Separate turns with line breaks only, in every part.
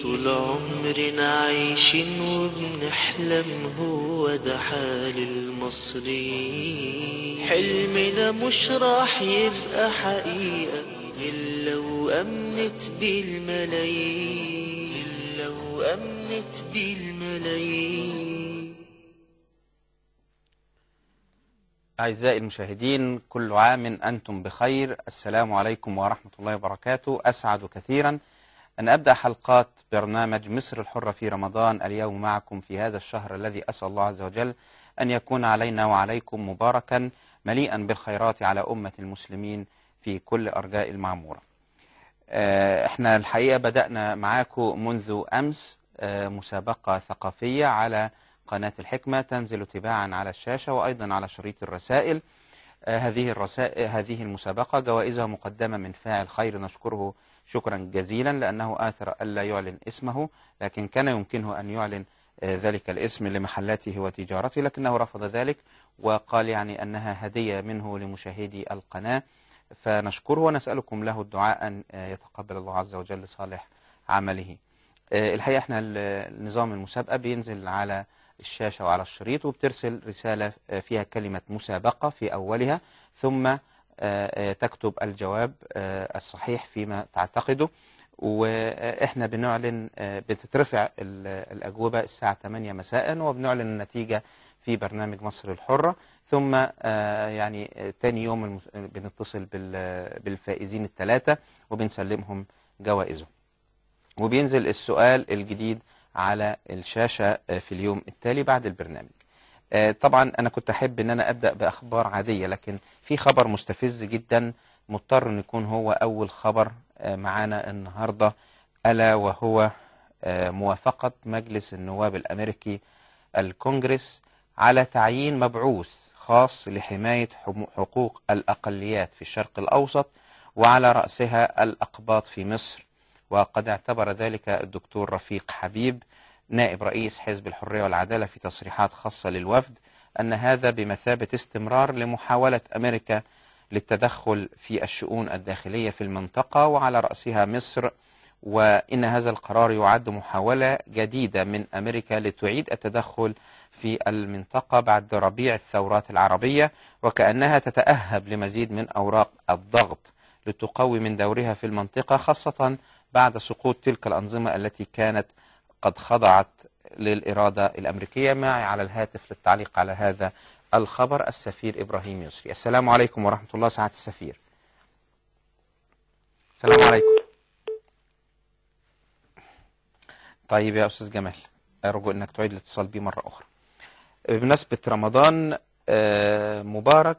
طول عمرنا عايشين وبنحلم هو ده حال المصريين حلمنا مش راح يبقى حقيقة إلا وأمنت بالملايين إلا وأمنت بالملايين
أعزائي المشاهدين كل عام أنتم بخير السلام عليكم ورحمة الله وبركاته أسعد كثيرا أن أبدأ حلقات برنامج مصر الحرة في رمضان اليوم معكم في هذا الشهر الذي أسأل الله عز وجل أن يكون علينا وعليكم مباركا مليئا بالخيرات على أمة المسلمين في كل أرجاء المعمورة آه، احنا الحقيقة بدأنا معاكم منذ أمس آه، مسابقة ثقافية على قناة الحكمة تنزل تباعا على الشاشة وأيضا على شريط الرسائل آه، هذه الرسائل هذه المسابقة جوائزها مقدمة من فاعل خير نشكره شكرا جزيلا لأنه آثر ألا يعلن اسمه لكن كان يمكنه أن يعلن آه، ذلك الاسم لمحلاته وتجارته لكنه رفض ذلك وقال يعني أنها هدية منه لمشاهدي القناة فنشكره ونسألكم له الدعاء أن آه، يتقبل الله عز وجل صالح عمله آه، الحقيقة احنا ال- نظام المسابقة بينزل على الشاشة وعلى الشريط وبترسل رسالة آه، فيها كلمة مسابقة في أولها ثم آه، آه، تكتب الجواب آه، الصحيح فيما تعتقده وإحنا بنعلن آه، بتترفع ال- الأجوبة الساعة 8 مساء وبنعلن النتيجة في برنامج مصر الحرة ثم آه، يعني آه، تاني يوم المس- بنتصل بال- بالفائزين الثلاثة وبنسلمهم جوائزهم وبينزل السؤال الجديد على الشاشة آه، في اليوم التالي بعد البرنامج آه، طبعا أنا كنت أحب أن أنا أبدأ بأخبار عادية لكن في خبر مستفز جدا مضطر أن يكون هو أول خبر آه، معانا النهاردة ألا وهو آه، موافقة مجلس النواب الأمريكي الكونجرس على تعيين مبعوث خاص لحماية حمو- حقوق الأقليات في الشرق الأوسط وعلى رأسها الأقباط في مصر وقد اعتبر ذلك الدكتور رفيق حبيب نائب رئيس حزب الحرية والعدالة في تصريحات خاصة للوفد أن هذا بمثابة استمرار لمحاولة أمريكا للتدخل في الشؤون الداخلية في المنطقة وعلى رأسها مصر وإن هذا القرار يعد محاولة جديدة من أمريكا لتعيد التدخل في المنطقة بعد ربيع الثورات العربية وكأنها تتأهب لمزيد من أوراق الضغط لتقوي من دورها في المنطقة خاصة بعد سقوط تلك الأنظمة التي كانت قد خضعت للإرادة الأمريكية معي على الهاتف للتعليق على هذا الخبر السفير إبراهيم يسري السلام عليكم ورحمة الله سعادة السفير السلام عليكم طيب يا أستاذ جمال أرجو أنك تعيد الاتصال بي مرة أخرى بمناسبة رمضان آه، مبارك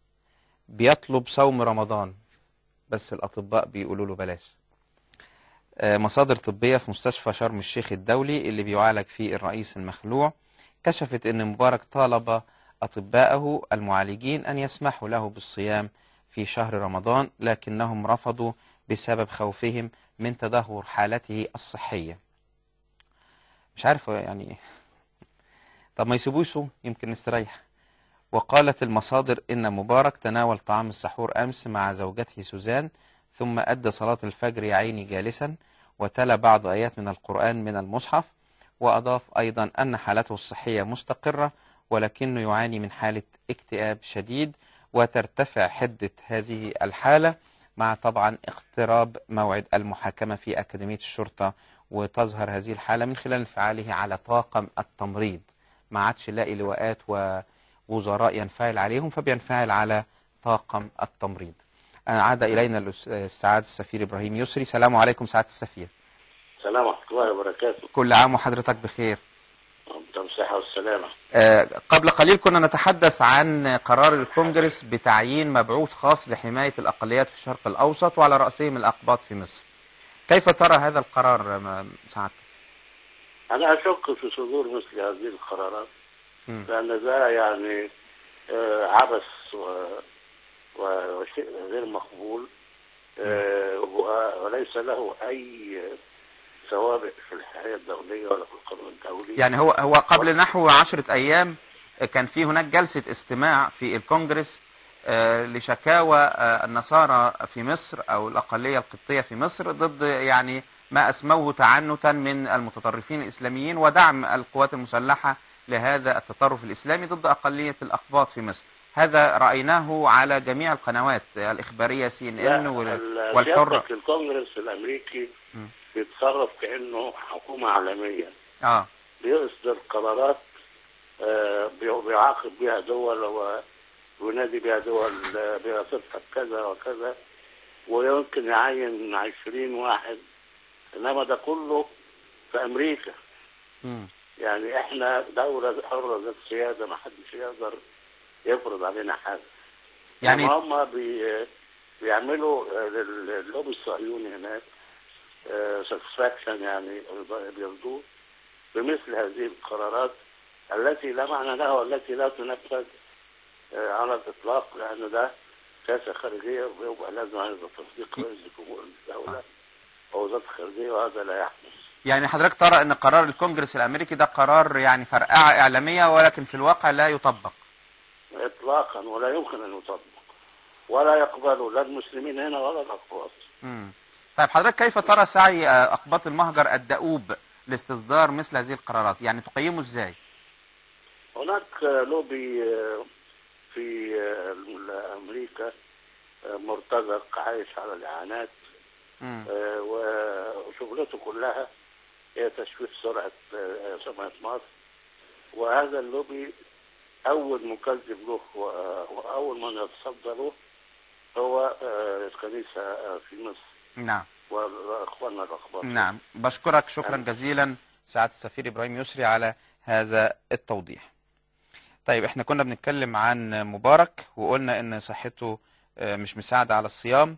بيطلب صوم رمضان بس الأطباء بيقولوا له بلاش آه، مصادر طبية في مستشفى شرم الشيخ الدولي اللي بيعالج فيه الرئيس المخلوع كشفت أن مبارك طالب أطباءه المعالجين أن يسمحوا له بالصيام في شهر رمضان لكنهم رفضوا بسبب خوفهم من تدهور حالته الصحية مش عارف يعني طب ما يسيبوه يصوم يمكن نستريح وقالت المصادر إن مبارك تناول طعام السحور أمس مع زوجته سوزان ثم أدى صلاة الفجر يا عيني جالسا وتلا بعض آيات من القرآن من المصحف وأضاف أيضا أن حالته الصحية مستقرة ولكنه يعاني من حالة اكتئاب شديد وترتفع حدة هذه الحالة مع طبعا اقتراب موعد المحاكمة في أكاديمية الشرطة وتظهر هذه الحالة من خلال انفعاله على طاقم التمريض ما عادش لاقي لواءات ووزراء ينفعل عليهم فبينفعل على طاقم التمريض آه، عاد إلينا الأس- السعادة السفير إبراهيم يسري سلام عليكم سعادة السفير
السلام ورحمة الله وبركاته
كل عام وحضرتك بخير
ربنا الصحة والسلامة
آه، قبل قليل كنا نتحدث عن قرار الكونجرس بتعيين مبعوث خاص لحماية الأقليات في الشرق الأوسط وعلى رأسهم الأقباط في مصر كيف ترى هذا القرار آه، سعادتك؟
أنا أشك في صدور مثل هذه القرارات
مم.
لأن ده يعني آه، عبث و- و- وشيء غير مقبول آه، و- وليس له أي سوابق في الحياة الدولية ولا في القانون الدولي
يعني هو هو قبل نحو عشرة أيام كان في هناك جلسة استماع في الكونجرس آه، لشكاوى آه، النصارى في مصر أو الأقلية القبطية في مصر ضد يعني ما أسموه تعنتا من المتطرفين الإسلاميين ودعم القوات المسلحة لهذا التطرف الإسلامي ضد أقلية الأقباط في مصر هذا رأيناه على جميع القنوات الإخبارية سي ان ان
ال-
والحرة
سيادة الكونجرس الامريكي
م.
بيتصرف كانه حكومه عالميه
اه
بيصدر قرارات آه، بي- بيعاقب بها دول و- وينادي بها دول آه، بها تفعل كذا وكذا ويمكن يعين عشرين واحد انما ده كله في امريكا
مم.
يعني احنا دولة حرة ذات سيادة ما حدش يقدر يفرض علينا حاجة
يعني
يعني هم بي بيعملوا آه، لل- اللوبي الصهيوني هناك ساتسفاكشن يعني بيرضوه بمثل هذه القرارات التي لا معنى لها والتي لا تنفذ آه، على الاطلاق لان ده سياسه خارجيه ويبقى لازم هذا تصديق رئيس جمهور الدوله او وزاره الخارجيه وهذا لا يحدث
يعني حضرتك ترى ان قرار الكونجرس الامريكي ده قرار يعني فرقعه اعلاميه ولكن في الواقع لا يطبق
اطلاقا ولا يمكن ان يطبق ولا يقبله لا المسلمين هنا ولا الاقباط
مم. طيب حضرتك كيف ترى سعي آه، اقباط المهجر الدؤوب لاستصدار مثل هذه القرارات يعني تقيمه ازاي
هناك لوبي آه، في آه، امريكا آه، مرتزق عايش على الاعانات
مم.
آه، وشغلته كلها هي تشويه سرعه آه، سمعه مصر وهذا اللوبي اول مكذب له و- واول من يتصدى له هو آه، الكنيسه آه، في مصر
نعم
واخواننا الاخبار
نعم بشكرك شكرا
نعم.
جزيلا سعادة السفير إبراهيم يسري على هذا التوضيح طيب احنا كنا بنتكلم عن مبارك وقلنا ان صحته آه، مش مساعدة على الصيام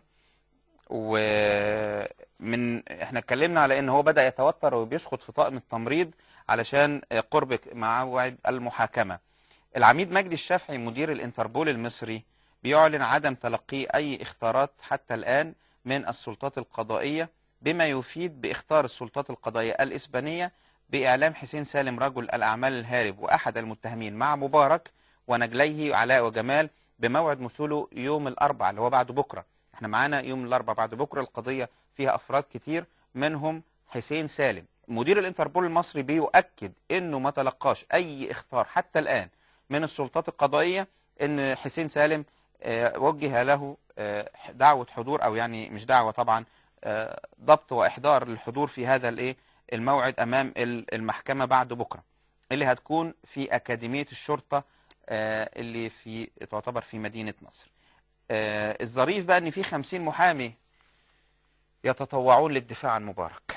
ومن احنا اتكلمنا على ان هو بدأ يتوتر وبيشخط في طاقم التمريض علشان آه، قرب موعد المحاكمة العميد مجدي الشافعي مدير الانتربول المصري بيعلن عدم تلقي اي اختارات حتى الان من السلطات القضائية بما يفيد باختار السلطات القضائية الإسبانية بإعلام حسين سالم رجل الأعمال الهارب وأحد المتهمين مع مبارك ونجليه علاء وجمال بموعد مثوله يوم الأربع اللي هو بعد بكرة احنا معانا يوم الأربع بعد بكرة القضية فيها أفراد كتير منهم حسين سالم مدير الانتربول المصري بيؤكد انه ما تلقاش اي اختار حتى الان من السلطات القضائية ان حسين سالم آه، وجه له آه، دعوة حضور او يعني مش دعوة طبعا آه، ضبط واحضار الحضور في هذا الايه الموعد امام ال- المحكمة بعد بكرة اللي هتكون في اكاديمية الشرطة آه، اللي في تعتبر في مدينة نصر آه، الظريف بقى ان في خمسين محامي يتطوعون للدفاع عن مبارك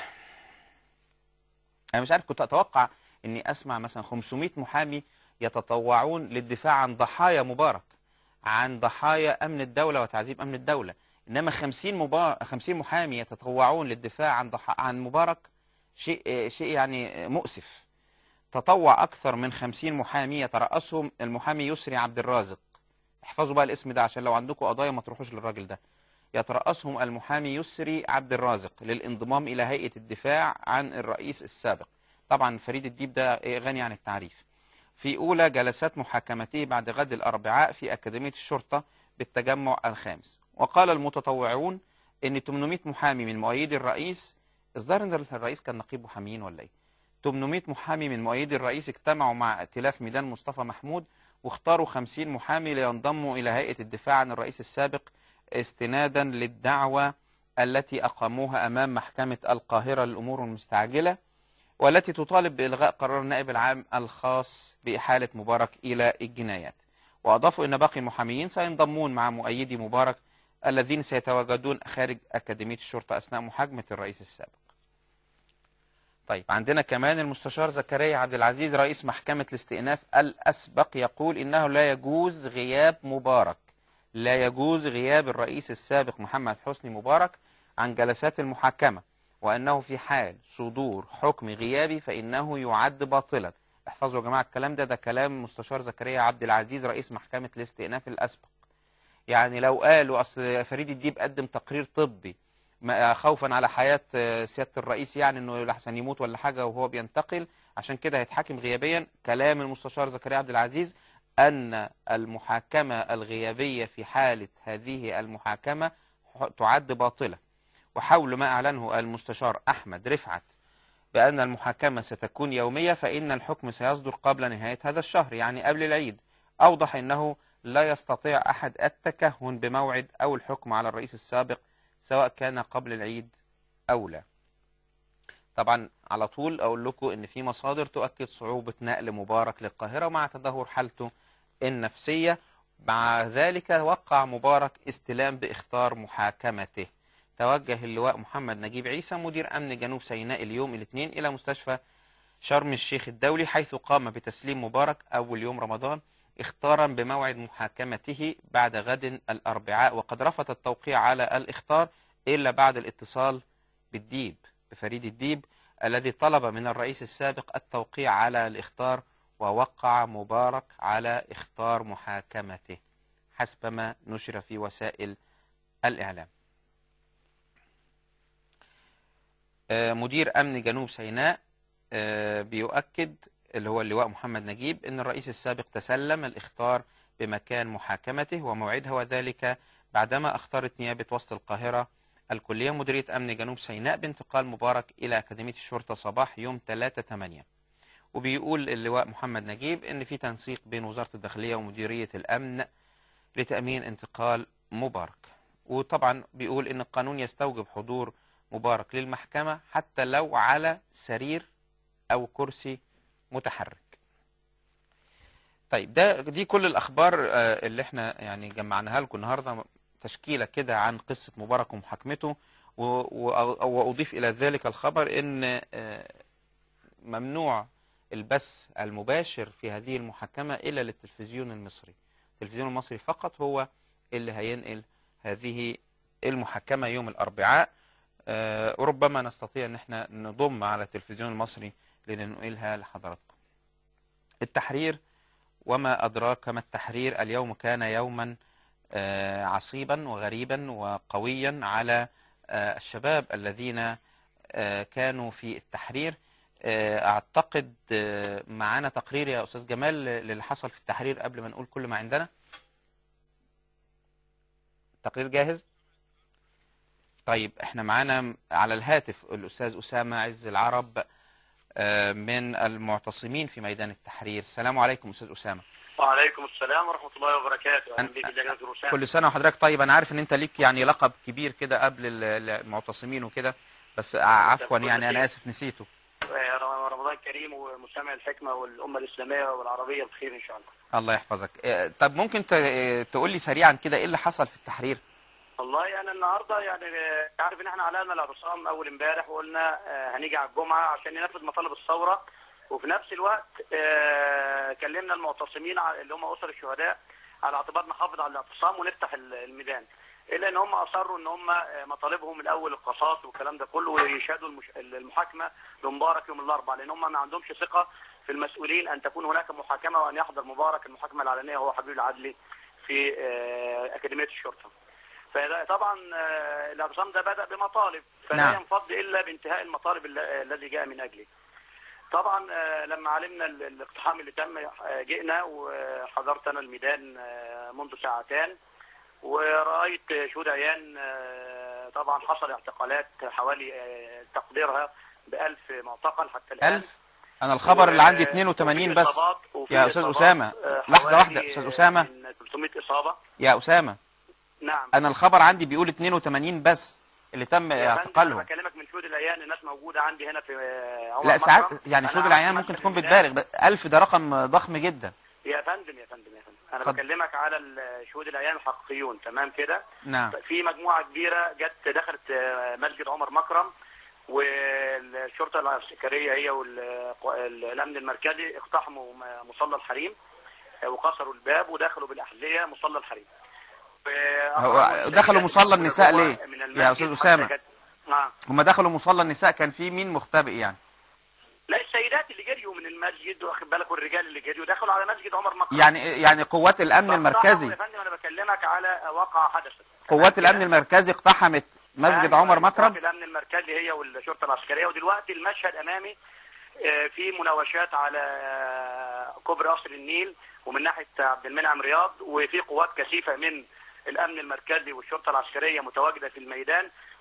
انا مش عارف كنت اتوقع اني اسمع مثلا 500 محامي يتطوعون للدفاع عن ضحايا مبارك عن ضحايا امن الدوله وتعذيب امن الدوله انما 50 مبار... 50 محامي يتطوعون للدفاع عن ضح... عن مبارك شيء آه، شيء يعني آه، مؤسف تطوع اكثر من 50 محامي يترأسهم المحامي يسري عبد الرازق احفظوا بقى الاسم ده عشان لو عندكم قضايا ما تروحوش للراجل ده يترأسهم المحامي يسري عبد الرازق للانضمام إلى هيئة الدفاع عن الرئيس السابق طبعا فريد الديب ده إيه غني عن التعريف في أولى جلسات محاكمته بعد غد الأربعاء في أكاديمية الشرطة بالتجمع الخامس وقال المتطوعون أن 800 محامي من مؤيدي الرئيس الظاهر أن الرئيس كان نقيب محاميين ولا إيه 800 محامي من مؤيدي الرئيس اجتمعوا مع ائتلاف ميدان مصطفى محمود واختاروا 50 محامي لينضموا إلى هيئة الدفاع عن الرئيس السابق استنادا للدعوة التي أقاموها أمام محكمة القاهرة للأمور المستعجلة والتي تطالب بإلغاء قرار النائب العام الخاص بإحالة مبارك إلى الجنايات وأضافوا أن باقي المحاميين سينضمون مع مؤيدي مبارك الذين سيتواجدون خارج أكاديمية الشرطة أثناء محاكمة الرئيس السابق طيب عندنا كمان المستشار زكريا عبد العزيز رئيس محكمة الاستئناف الأسبق يقول إنه لا يجوز غياب مبارك لا يجوز غياب الرئيس السابق محمد حسني مبارك عن جلسات المحاكمة وأنه في حال صدور حكم غيابي فإنه يعد باطلا احفظوا يا جماعة الكلام ده ده كلام مستشار زكريا عبد العزيز رئيس محكمة الاستئناف الأسبق يعني لو قالوا أصل فريد الديب قدم تقرير طبي ما- خوفا على حياة آه، سيادة الرئيس يعني انه لحسن يموت ولا حاجة وهو بينتقل عشان كده هيتحاكم غيابيا كلام المستشار زكريا عبد العزيز أن المحاكمة الغيابية في حالة هذه المحاكمة ح- تعد باطلة وحول ما أعلنه المستشار أحمد رفعت بأن المحاكمة ستكون يومية فإن الحكم سيصدر قبل نهاية هذا الشهر يعني قبل العيد أوضح أنه لا يستطيع أحد التكهن بموعد أو الحكم على الرئيس السابق سواء كان قبل العيد أو لا طبعا على طول أقول لكم أن في مصادر تؤكد صعوبة نقل مبارك للقاهرة مع تدهور حالته النفسية مع ذلك وقع مبارك استلام بإخطار محاكمته توجه اللواء محمد نجيب عيسى مدير أمن جنوب سيناء اليوم الاثنين إلى مستشفى شرم الشيخ الدولي حيث قام بتسليم مبارك أول يوم رمضان اختارا بموعد محاكمته بعد غد الأربعاء وقد رفض التوقيع على الإخطار إلا بعد الاتصال بالديب بفريد الديب الذي طلب من الرئيس السابق التوقيع على الإخطار ووقع مبارك على إخطار محاكمته حسب ما نشر في وسائل الإعلام آه، مدير أمن جنوب سيناء آه، بيؤكد اللي هو اللواء محمد نجيب أن الرئيس السابق تسلم الإخطار بمكان محاكمته وموعدها وذلك بعدما اختارت نيابة وسط القاهرة الكلية مديرية أمن جنوب سيناء بانتقال مبارك إلى أكاديمية الشرطة صباح يوم 3/8 وبيقول اللواء محمد نجيب ان في تنسيق بين وزارة الداخلية ومديرية الامن لتأمين انتقال مبارك وطبعا بيقول ان القانون يستوجب حضور مبارك للمحكمة حتى لو على سرير او كرسي متحرك طيب ده دي كل الاخبار آه، اللي احنا يعني جمعناها لكم النهارده تشكيله كده عن قصه مبارك ومحاكمته و- و- واضيف الى ذلك الخبر ان آه، ممنوع البث المباشر في هذه المحاكمة إلا للتلفزيون المصري التلفزيون المصري فقط هو اللي هينقل هذه المحاكمة يوم الأربعاء آه، وربما نستطيع أن احنا نضم على التلفزيون المصري لننقلها لحضراتكم التحرير وما أدراك ما التحرير اليوم كان يوما آه، عصيبا وغريبا وقويا على آه، الشباب الذين آه، كانوا في التحرير آه، اعتقد آه، معانا تقرير يا استاذ جمال للي حصل في التحرير قبل ما نقول كل ما عندنا تقرير جاهز طيب احنا معانا على الهاتف الاستاذ اسامه عز العرب آه، من المعتصمين في ميدان التحرير السلام عليكم استاذ اسامه
وعليكم السلام ورحمة الله وبركاته أهلا
أن-
بك جناب روسان
كل سنه وحضرتك طيب انا عارف ان انت ليك يعني لقب كبير كده قبل ال- المعتصمين وكده بس ع- عفوا يعني انا اسف نسيته
رمضان كريم ومستمع الحكمة والأمة الإسلامية والعربية بخير إن شاء الله
الله يحفظك آه، طب ممكن تقول لي سريعا كده ايه اللي حصل في التحرير
والله أنا النهاردة يعني آه، عارف إن إحنا علقنا الاعتصام أول امبارح وقلنا آه، هنيجي على الجمعة عشان ننفذ مطالب الثورة وفي نفس الوقت آه، كلمنا المعتصمين على- اللي هم أسر الشهداء على اعتبار نحافظ على الاعتصام ونفتح ال- الميدان الا ان هم اصروا ان هم آه، مطالبهم الاول القصاص والكلام ده كله ويشهدوا المش... المحاكمه لمبارك يوم الاربعاء لان هم ما عندهمش ثقه في المسؤولين ان تكون هناك محاكمه وان يحضر مبارك المحاكمه العلنيه هو حبيب العدلي في آه، اكاديميه الشرطه. فطبعا آه، الاعتصام ده بدا بمطالب فلا
نعم.
ينفض الا بانتهاء المطالب الل- الذي جاء من اجله. طبعا آه، لما علمنا ال- الاقتحام اللي تم آه، جئنا وحضرت انا الميدان آه، منذ ساعتان ورأيت شهود عيان آه، طبعا حصل اعتقالات حوالي آه، تقديرها بألف معتقل حتى الآن
ألف أنا الخبر اللي عندي
و-
82
وفي
بس
إصابات- وفي
يا أستاذ
إصابات،
أسامة،
آه،
لحظة
حوالي،
واحدة، أستاذ
آه،
أسامة.
من 300 إصابة
يا أسامة
نعم
أنا الخبر عندي بيقول 82 بس اللي تم
يا فندم، أنا
اعتقالهم
بكلمك من شهود العيان الناس موجودة عندي هنا في آه، عمر
لا
مكرم.
ساعات يعني
أنا
شهود
عندي
العيان ممكن
مكتب
تكون
الميدان.
بتبالغ ب- 1000 ده رقم ضخم جدا
يا فندم يا فندم يا فندم أنا
اتفضل.
بكلمك على ال- شهود العيان الحقيقيون تمام كده
نعم
في مجموعة كبيرة جت دخلت آه، مسجد عمر مكرم والشرطة العسكرية هي والأمن المركزي اقتحموا م- مصلى الحريم آه، وكسروا الباب ودخلوا بالأحذية مصلى الحريم
هو دخلوا مصلى النساء ليه؟
من
يا
المسجد
أستاذ أسامة.
حتى جت- نعم
هم دخلوا مصلى النساء كان في مين مختبئ يعني
لا السيدات اللي جريوا من المسجد واخد بالك والرجال اللي جريوا دخلوا على مسجد عمر مكرم
يعني يعني قوات الأمن
فاقتحموا
المركزي
يا فندم انا بكلمك على واقع حدث
قوات الأمن المركزي اقتحمت مسجد
أيوة،
عمر مكرم
قوات الامن المركزي هي والشرطه العسكريه ودلوقتي المشهد امامي آه، في مناوشات على آه، كوبري قصر النيل ومن ناحيه عبد المنعم رياض وفي قوات كثيفه من الامن المركزي والشرطه العسكريه متواجده في الميدان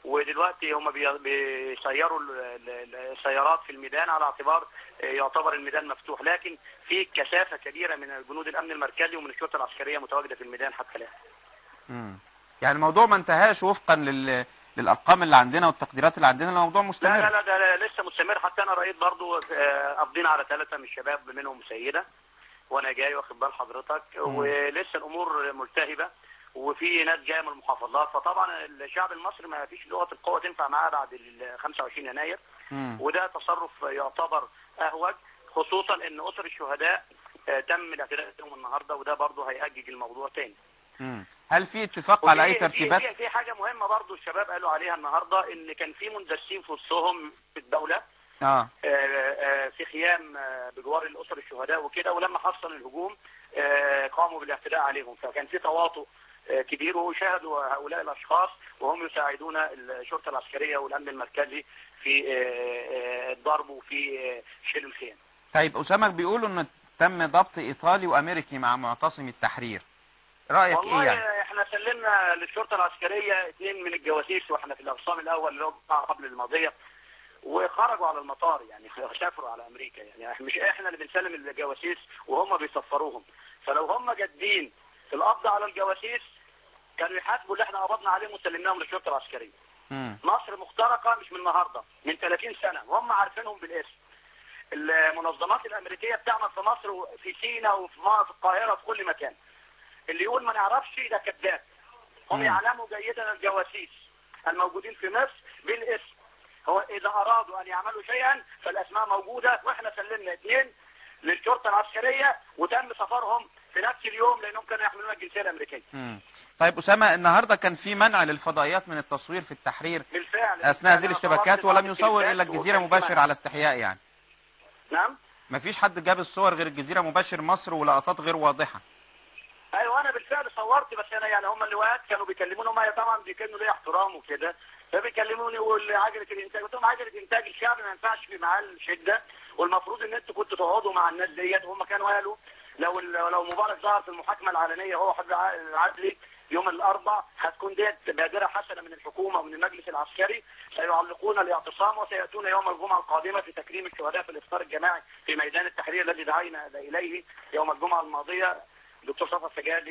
ودلوقتي هم بي- بيسيروا ال- ال- السيارات في الميدان على اعتبار آه، يعتبر الميدان مفتوح لكن في كثافه كبيره من جنود الامن المركزي ومن الشرطه العسكريه متواجده في الميدان حتى الان
مم. يعني الموضوع ما انتهاش وفقا لل... للارقام اللي عندنا والتقديرات اللي عندنا الموضوع
لا
مستمر
لا لا ده لسه مستمر حتى انا رأيت برضو آه، قابضين على ثلاثة من الشباب منهم سيدة وانا جاي واخد بال حضرتك ولسه الامور ملتهبة وفي ناس جايه من المحافظات فطبعا الشعب المصري ما فيش لغه القوه تنفع معاه بعد ال 25 يناير
مم.
وده تصرف يعتبر اهوج خصوصا ان اسر الشهداء آه، تم الاعتداء عليهم النهارده وده برضه هيأجج الموضوع تاني
مم. هل في اتفاق على اي
وفي- في-
ترتيبات
في, في حاجه مهمه برضه الشباب قالوا عليها النهارده ان كان في مندسين في وسطهم في الدوله
اه
آه، آه، في خيام آه، بجوار الاسر الشهداء وكده ولما حصل الهجوم آه، قاموا بالاعتداء عليهم فكان في تواطؤ آه، كبير وشاهدوا هؤلاء الاشخاص وهم يساعدون الشرطه العسكريه والامن المركزي في آه، آه، الضرب وفي آه، شيل الخيام.
طيب اسامه بيقولوا ان تم ضبط ايطالي وامريكي مع معتصم التحرير رايك ايه
والله
يعني
احنا سلمنا للشرطه العسكريه اثنين من الجواسيس واحنا في الاقسام الاول اللي هو بتاع قبل الماضيه وخرجوا على المطار يعني سافروا على امريكا يعني إحنا- مش احنا اللي بنسلم الجواسيس وهم بيسفروهم فلو هم جادين في القبض على الجواسيس كانوا يحاسبوا اللي احنا قبضنا عليهم وسلمناهم للشرطه العسكريه
مم.
مصر مخترقه مش من النهارده من 30 سنه وهم عارفينهم بالاسم المنظمات الامريكيه بتعمل في مصر وفي سيناء وفي م- في القاهره وفي كل مكان اللي يقول ما نعرفش ده كذاب هم
مم.
يعلموا جيدا الجواسيس الموجودين في مصر بالاسم هو اذا ارادوا ان يعملوا شيئا فالاسماء موجوده واحنا سلمنا اثنين للشرطه العسكريه وتم سفرهم في نفس اليوم لانهم كانوا يحملون الجنسيه الامريكيه
مم. طيب اسامه النهارده كان في منع للفضائيات من التصوير في التصوير
بالفعل
اثناء هذه
أنا
الاشتباكات
صورت
ولم
بعض
يصور الا
الكليبات
الجزيره
وكان في
مباشر
منع.
على استحياء يعني
نعم
ما فيش حد جاب الصور غير الجزيره مباشر مصر ولقطات غير واضحه
ايوه انا بالفعل صورت بس انا يعني هم اللواءات كانوا بيكلموني هم طبعا بيكونوا لي احترام وكده فبيكلموني يقول عجله الانتاج قلت لهم عجله انتاج الشعب ما ينفعش في معاه الشده والمفروض ان انتوا كنتوا تقعدوا مع الناس ديت وهم كانوا قالوا لو لو مبارك ظهر في المحاكمه العلنيه هو حد العدلي يوم الاربع هتكون ديت بادره حسنه من الحكومه ومن المجلس العسكري سيعلقون الاعتصام وسياتون يوم الجمعه القادمه في تكريم الشهداء في الافطار الجماعي في ميدان التحرير الذي دعينا اليه يوم الجمعه الماضيه الدكتور صفا السجادي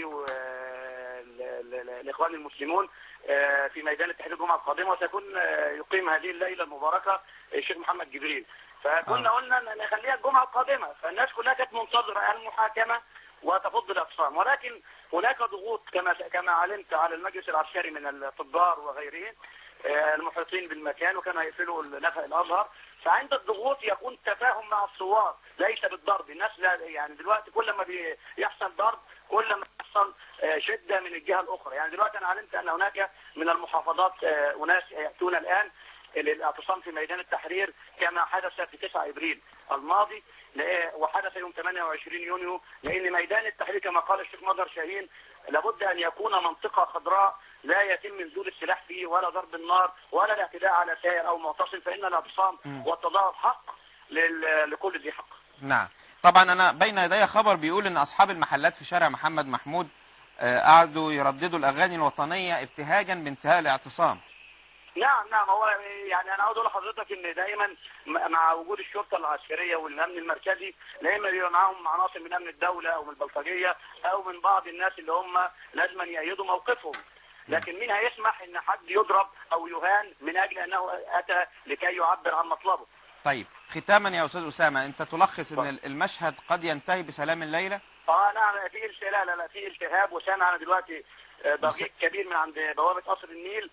والاخوان المسلمون آه، في ميدان التحرير الجمعه القادمه وسيكون آه، يقيم هذه الليله المباركه الشيخ محمد جبريل فكنا
آه.
قلنا ان نخليها الجمعه القادمه فالناس كلها كانت منتظره المحاكمه وتفض الاقسام ولكن هناك ضغوط كما كما علمت على المجلس العسكري من التجار وغيرهم آه، المحيطين بالمكان وكانوا هيقفلوا نفق الازهر فعند الضغوط يكون تفاهم مع الثوار ليس بالضرب الناس لا يعني دلوقتي كل ما بيحصل ضرب كل ما يحصل آه، شده من الجهه الاخرى يعني دلوقتي انا علمت ان هناك من المحافظات آه، اناس ياتون الان للاعتصام في ميدان التحرير كما حدث في 9 ابريل الماضي لا- وحدث يوم 28 يونيو لان ميدان التحرير كما قال الشيخ مظهر شاهين لابد ان يكون منطقه خضراء لا يتم نزول السلاح فيه ولا ضرب النار ولا الاعتداء على سائر او معتصم فان الاعتصام والتظاهر حق لل- لكل ذي حق.
نعم طبعا انا بين يدي خبر بيقول ان اصحاب المحلات في شارع محمد محمود آه، قعدوا يرددوا الاغاني الوطنيه ابتهاجا بانتهاء الاعتصام
نعم نعم هو يعني انا عاوز اقول لحضرتك ان دايما م- مع وجود الشرطه العسكريه والامن المركزي دايما بيبقى معاهم عناصر من امن الدوله او من البلطجيه او من بعض الناس اللي هم لازم يأيدوا موقفهم لكن مين هيسمح ان حد يضرب او يهان من اجل انه اتى لكي يعبر عن مطلبه
طيب ختاما يا استاذ اسامه انت تلخص ان المشهد قد ينتهي بسلام الليله
اه نعم في الت- لا لا لا في التهاب وسامع انا دلوقتي آه، ضجيج كبير من عند بوابه قصر النيل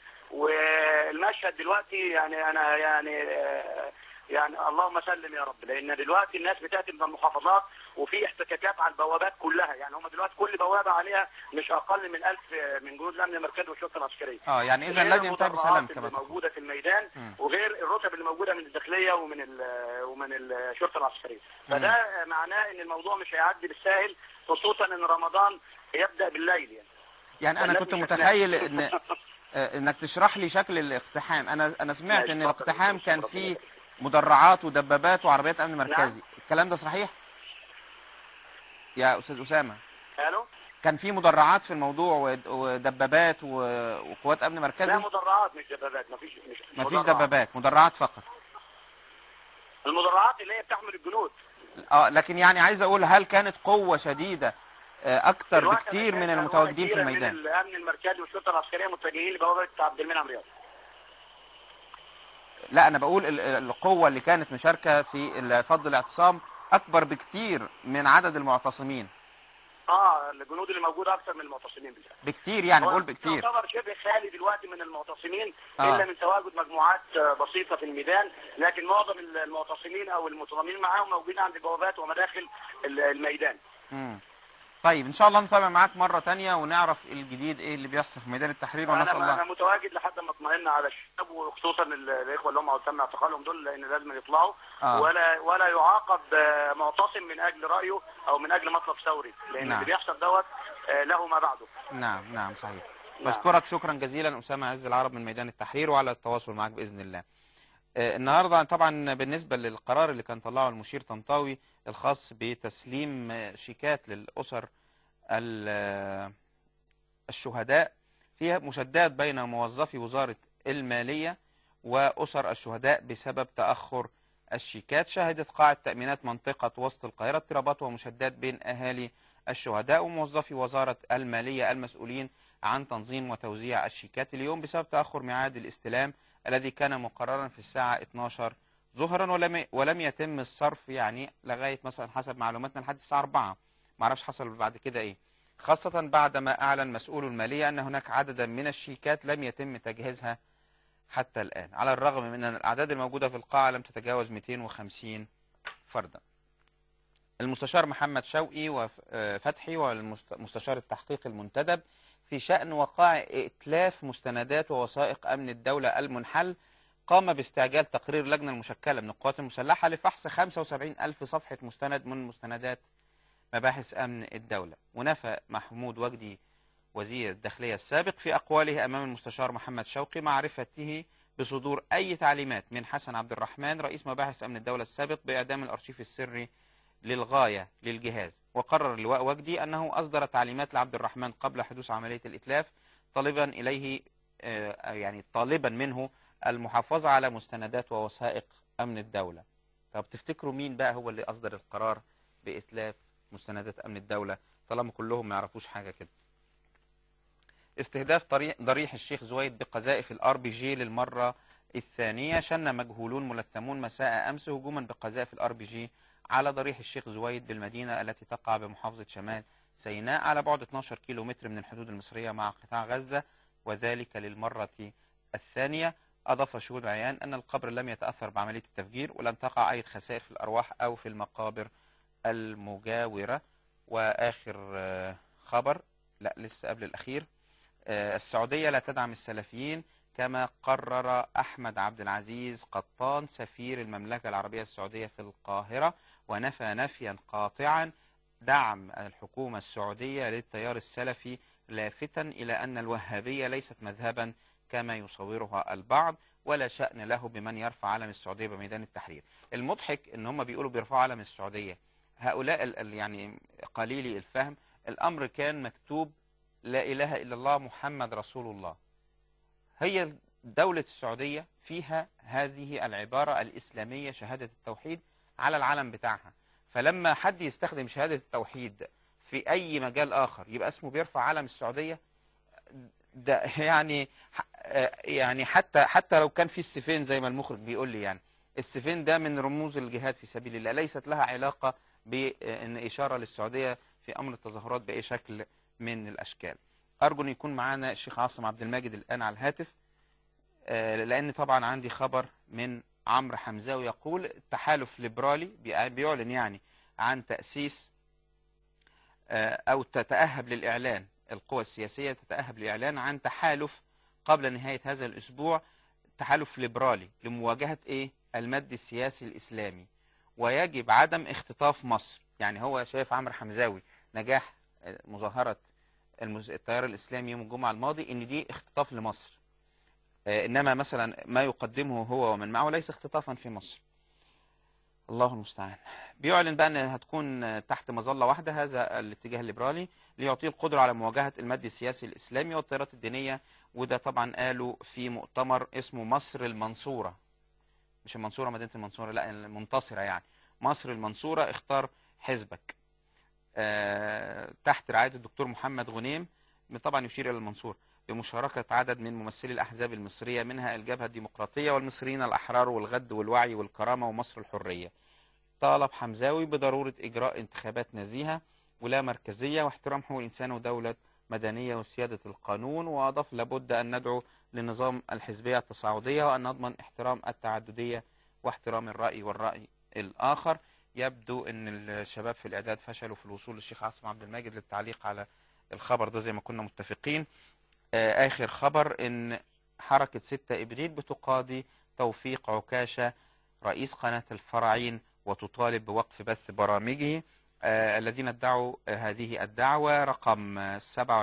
والمشهد دلوقتي يعني انا يعني آه، يعني اللهم سلم يا رب لان دلوقتي الناس بتاتي من المحافظات وفي احتكاكات على البوابات كلها يعني هم دلوقتي كل بوابه عليها مش اقل من 1000 من جنود الامن المركزي والشرطه العسكريه
اه يعني اذا
غير
لن ينتهي بسلام
المدرعات
كما
اللي
تقول
موجوده في الميدان
مم.
وغير الرتب اللي موجوده من الداخليه ومن ال- ومن الشرطه العسكريه فده معناه ان الموضوع مش هيعدي بالساهل خصوصا ان رمضان يبدا بالليل يعني
يعني انا
والناس
كنت
مش
متخيل
هتنام.
ان آه، انك تشرح لي شكل الاقتحام انا انا سمعت
ماشي،
ان
اتفضل.
الاقتحام كان
اتفضل.
فيه مدرعات ودبابات وعربيات امن مركزي الكلام ده صحيح يا استاذ اسامه
الو
كان في مدرعات في الموضوع ود- ودبابات و- وقوات امن
لا
مركزي
مدرعات مش دبابات مفيش مش
مفيش
مدرعات.
دبابات مدرعات فقط
المدرعات اللي هي بتحمل الجنود
اه لكن يعني عايز اقول هل كانت قوه شديده آه، اكتر
دلوقتي
بكتير
أنا
من
شايف
المتواجدين في
أنواع كتيرة
الميدان
من الامن المركزي والشرطه العسكريه متجهين لبوابه عبد المنعم رياض
لا انا بقول ال- ال- القوه اللي كانت مشاركه في ال- فض الاعتصام اكبر بكتير من عدد المعتصمين
اه الجنود اللي موجوده اكثر من المعتصمين بالفعل
بكتير يعني
هو
بقول بكتير
يعتبر شبه خالي دلوقتي من المعتصمين
آه.
الا من تواجد مجموعات آه، بسيطه في الميدان لكن معظم المعتصمين او المتضامنين معاهم موجودين عند البوابات ومداخل ال- الميدان
مم. طيب ان شاء الله نتابع معاك مره تانية ونعرف الجديد ايه اللي بيحصل في ميدان التحرير ونسال
انا انا
الله
متواجد لحد ما اطمئن على الشباب وخصوصا ال- الاخوه اللي هم تم اعتقالهم دول لان لازم يطلعوا
آه.
ولا ولا يعاقب آه، معتصم من اجل رايه او من اجل مطلب ثوري لان
نعم.
اللي بيحصل دوت آه، له ما بعده
نعم نعم صحيح
نعم.
بشكرك شكرا جزيلا اسامه عز العرب من ميدان التحرير وعلى التواصل معك باذن الله آه، النهارده طبعا بالنسبه للقرار اللي كان طلعه المشير طنطاوي الخاص بتسليم آه، شيكات للاسر ال- آه، الشهداء فيها مشادات بين موظفي وزاره الماليه واسر الشهداء بسبب تاخر الشيكات شهدت قاعه تامينات منطقه وسط القاهره اضطرابات ومشادات بين اهالي الشهداء وموظفي وزاره الماليه المسؤولين عن تنظيم وتوزيع الشيكات اليوم بسبب تاخر ميعاد الاستلام الذي كان مقررا في الساعه 12 ظهرا ولم ولم يتم الصرف يعني لغايه مثلا حسب معلوماتنا لحد الساعه 4 ما اعرفش حصل بعد كده ايه خاصة بعدما أعلن مسؤول المالية أن هناك عددا من الشيكات لم يتم تجهيزها حتى الآن على الرغم من أن الأعداد الموجودة في القاعة لم تتجاوز 250 فردا المستشار محمد شوقي وفتحي والمستشار التحقيق المنتدب في شأن وقائع إتلاف مستندات ووثائق أمن الدولة المنحل قام باستعجال تقرير لجنة المشكلة من القوات المسلحة لفحص 75 ألف صفحة مستند من مستندات مباحث أمن الدولة ونفى محمود وجدي وزير الداخلية السابق في أقواله أمام المستشار محمد شوقي معرفته بصدور أي تعليمات من حسن عبد الرحمن رئيس مباحث أمن الدولة السابق بإعدام الأرشيف السري للغاية للجهاز وقرر اللواء وجدي أنه أصدر تعليمات لعبد الرحمن قبل حدوث عملية الإتلاف طالبا إليه آه، يعني طالبا منه المحافظة على مستندات ووثائق أمن الدولة طب تفتكروا مين بقى هو اللي أصدر القرار بإتلاف مستندات أمن الدولة طالما كلهم ما يعرفوش حاجة كده استهداف طريق ضريح الشيخ زويد بقذائف الار بي جي للمرة الثانية شن مجهولون ملثمون مساء أمس هجوما بقذائف الار بي جي على ضريح الشيخ زويد بالمدينة التي تقع بمحافظة شمال سيناء على بعد 12 كيلو متر من الحدود المصرية مع قطاع غزة وذلك للمرة الثانية أضاف شهود عيان أن القبر لم يتأثر بعملية التفجير ولم تقع أي خسائر في الأرواح أو في المقابر المجاورة وآخر آه، خبر لا لسه قبل الأخير آه، السعودية لا تدعم السلفيين كما قرر أحمد عبد العزيز قطان سفير المملكة العربية السعودية في القاهرة ونفى نفيا قاطعا دعم الحكومة السعودية للتيار السلفي لافتا إلى أن الوهابية ليست مذهبا كما يصورها البعض ولا شأن له بمن يرفع علم السعودية بميدان التحرير المضحك ان هم بيقولوا بيرفعوا علم السعودية هؤلاء ال- ال- يعني قليلي الفهم الأمر كان مكتوب لا إله إلا الله محمد رسول الله هي دولة السعودية فيها هذه العبارة الإسلامية شهادة التوحيد على العلم بتاعها فلما حد يستخدم شهادة التوحيد في أي مجال آخر يبقى اسمه بيرفع علم السعودية ده يعني يعني حتى حتى لو كان في السفين زي ما المخرج بيقول لي يعني السفين ده من رموز الجهاد في سبيل الله ليست لها علاقة بأن إشارة للسعودية في أمر التظاهرات بأي شكل من الأشكال أرجو أن يكون معنا الشيخ عاصم عبد الماجد الآن على الهاتف آه، لأن طبعا عندي خبر من عمرو حمزاوي يقول التحالف ليبرالي بي- بيعلن يعني عن تأسيس آه، أو تتأهب للإعلان القوى السياسية تتأهب للإعلان عن تحالف قبل نهاية هذا الأسبوع تحالف ليبرالي لمواجهة إيه المد السياسي الإسلامي ويجب عدم اختطاف مصر يعني هو شايف عمرو حمزاوي نجاح آه، مظاهرة المز- التيار الإسلامي يوم الجمعة الماضي إن دي اختطاف لمصر آه، إنما مثلا ما يقدمه هو ومن معه ليس اختطافا في مصر الله المستعان بيعلن بقى ان هتكون تحت مظله واحده هذا الاتجاه الليبرالي ليعطيه القدره على مواجهه المد السياسي الاسلامي والتيارات الدينيه وده طبعا قالوا في مؤتمر اسمه مصر المنصوره مش المنصوره مدينه المنصوره لا المنتصره يعني مصر المنصوره اختار حزبك آه، تحت رعايه الدكتور محمد غنيم طبعا يشير الى المنصور بمشاركه عدد من ممثلي الاحزاب المصريه منها الجبهه الديمقراطيه والمصريين الاحرار والغد والوعي والكرامه ومصر الحريه طالب حمزاوي بضروره اجراء انتخابات نزيهه ولا مركزيه واحترام حقوق الانسان ودوله مدنيه وسياده القانون واضاف لابد ان ندعو لنظام الحزبيه التصاعديه وان نضمن احترام التعدديه واحترام الراي والراي الاخر يبدو ان الشباب في الاعداد فشلوا في الوصول للشيخ عاصم عبد الماجد للتعليق على الخبر ده زي ما كنا متفقين آه، اخر خبر ان حركة 6 ابريل بتقاضي توفيق عكاشة رئيس قناة الفراعين وتطالب بوقف بث برامجه آه، الذين ادعوا آه، هذه الدعوة رقم آه،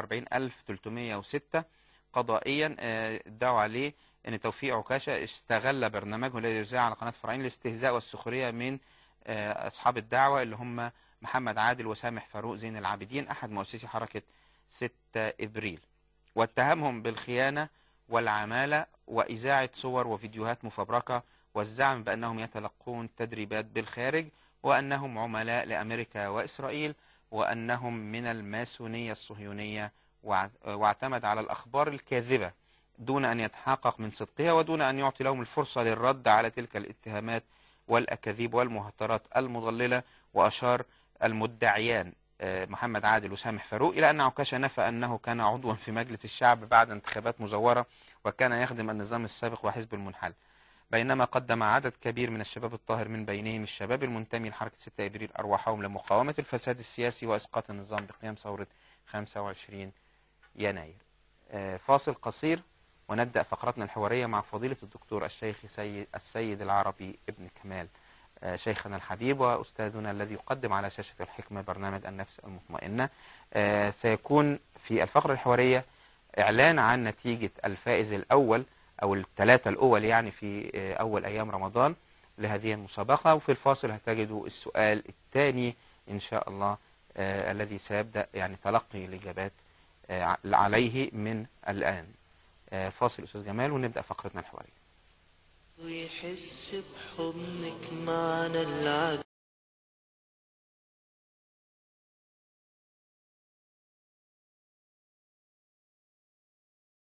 47306 قضائيا آه، ادعوا عليه ان توفيق عكاشة استغل برنامجه الذي يذاع على قناة الفراعين للاستهزاء والسخرية من آه، اصحاب الدعوة اللي هم محمد عادل وسامح فاروق زين العابدين احد مؤسسي حركة 6 ابريل واتهمهم بالخيانة والعمالة وإذاعة صور وفيديوهات مفبركة والزعم بأنهم يتلقون تدريبات بالخارج وأنهم عملاء لأمريكا وإسرائيل وأنهم من الماسونية الصهيونية وع- واعتمد على الأخبار الكاذبة دون أن يتحقق من صدقها ودون أن يعطي لهم الفرصة للرد على تلك الاتهامات والأكاذيب والمهترات المضللة وأشار المدعيان آه، محمد عادل وسامح فاروق إلى أن عكاشة نفى أنه كان عضوا في مجلس الشعب بعد انتخابات مزورة وكان يخدم النظام السابق وحزب المنحل بينما قدم عدد كبير من الشباب الطاهر من بينهم الشباب المنتمي لحركة 6 إبريل أرواحهم لمقاومة الفساد السياسي وإسقاط النظام بقيام ثورة 25 يناير آه، فاصل قصير ونبدأ فقرتنا الحوارية مع فضيلة الدكتور الشيخ سيد السيد العربي ابن كمال آه، شيخنا الحبيب وأستاذنا الذي يقدم على شاشة الحكمة برنامج النفس المطمئنة آه، سيكون في الفقرة الحوارية إعلان عن نتيجة الفائز الأول أو الثلاثة الأول يعني في آه، أول أيام رمضان لهذه المسابقة وفي الفاصل هتجدوا السؤال الثاني إن شاء الله آه، الذي سيبدأ يعني تلقي الإجابات آه، عليه من الآن آه، فاصل أستاذ جمال ونبدأ فقرتنا الحوارية
ويحس بحضنك معنا العدو